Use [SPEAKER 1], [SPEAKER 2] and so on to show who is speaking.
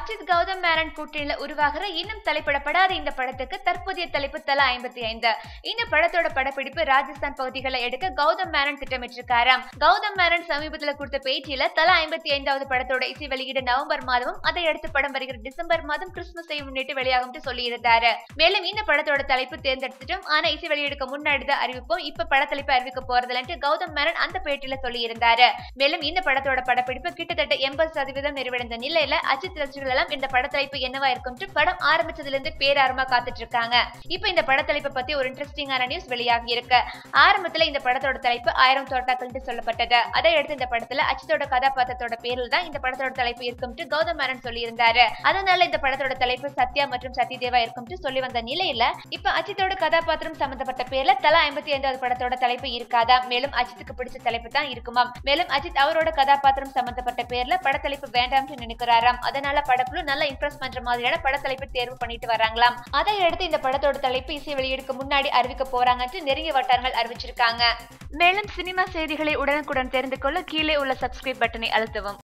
[SPEAKER 1] அஜித் கௌதம் மேனன் கூட்டணியில உருவாகிற இன்னும் தலைப்பிடப்படாத இந்த படத்துக்கு தற்போதைய தலைப்பு தலா ஐம்பத்தி ஐந்து இந்த படத்தோட படப்பிடிப்பு ராஜஸ்தான் பகுதிகளை எடுக்க கௌதம் மேனன் திட்டமிட்டிருக்காராம் கௌதம் மேனன் சமீபத்துல கொடுத்த பேட்டியில தலா ஐம்பத்தி ஐந்தாவது படத்தோட இசை வெளியீடு நவம்பர் மாதமும் அதை அடுத்து படம் வருகிற டிசம்பர் மாதம் கிறிஸ்துமஸை முன்னிட்டு வெளியாகும் சொல்லியிருந்தாரு மேலும் இந்த படத்தோட தலைப்பு தேர்ந்தெடுத்துட்டோம் ஆனா இசை வெளியீடுக்கு முன்னாடி தான் அறிவிப்போம் இப்ப படத்தலைப்பு அறிவிக்க போறதில்லைன்ட்டு கௌதம் மேனன் அந்த பேட்டியில சொல்லியிருந்தாரு மேலும் இந்த படத்தோட படப்பிடிப்பு கிட்டத்தட்ட எண்பது சதவீதம் நிறைவடைந்த நிலையில அஜித் ரசிகர்கள் எல்லாம் இந்த படத்தலைப்பு என்னவா இருக்கும்ட்டு படம் ஆரம்பிச்சதுல இருந்து பேராரமா காத்துட்டு இருக்காங்க இப்ப இந்த படத்தலைப்பை பத்தி ஒரு இன்ட்ரெஸ்டிங்கான நியூஸ் வெளியாகி இருக்கு ஆரம்பத்துல இந்த படத்தோட தலைப்பு ஆயிரம் தோட்டாக்கள்னு சொல்லப்பட்டது அதை அடுத்து இந்த படத்துல அஜித்தோட கதாபாத்திரத்தோட பேரில் தான் இந்த படத்தோட தலைப்பு இருக்கும்ட்டு கௌதம் மேனன் சொல்லியிருந்தாரு அதனால இந்த படத்தோட தலைப்பு சத்யா மற்றும் சத்யதேவா இருக்கும்ட்டு சொல்லி வந்த நிலையில இப்ப அஜித்தோட கதாபாத்திரம் சம்பந்தப்பட்ட பேர்ல தலா ஐம்பத்தி ஐந்தாவது படத்தோட தலைப்பு இருக்காதா மேலும் அஜித்துக்கு பிடிச்ச தலைப்பு தான் இருக்குமாம் மேலும் அஜித் அவரோட கதாபாத்திரம் சம்பந்தப்பட்ட பேர்ல படத்தலைப்பு வேண்டாம்னு நினைக்கிறாராம் அதனால படக்குழு நல்லா இம்ப்ரெஸ் பண்ற மாதிரியான படத்தலைப்பு தேர்வு பண்ணிட்டு வராங்களாம் அதை அடுத்து இந்த படத்தோட தலைப்பு இசை வெளியீடுக்கு முன்னாடி அறிவிக்க போறாங்கன்னு நெருங்கிய வட்டாரங்கள் அறிவிச்சிருக்காங்க மேலும் சினிமா செய்திகளை உடனுக்குடன் தெரிந்து கொள்ள கீழே உள்ள சப்ஸ்கிரைப் பட்டனை அழுத்தவும்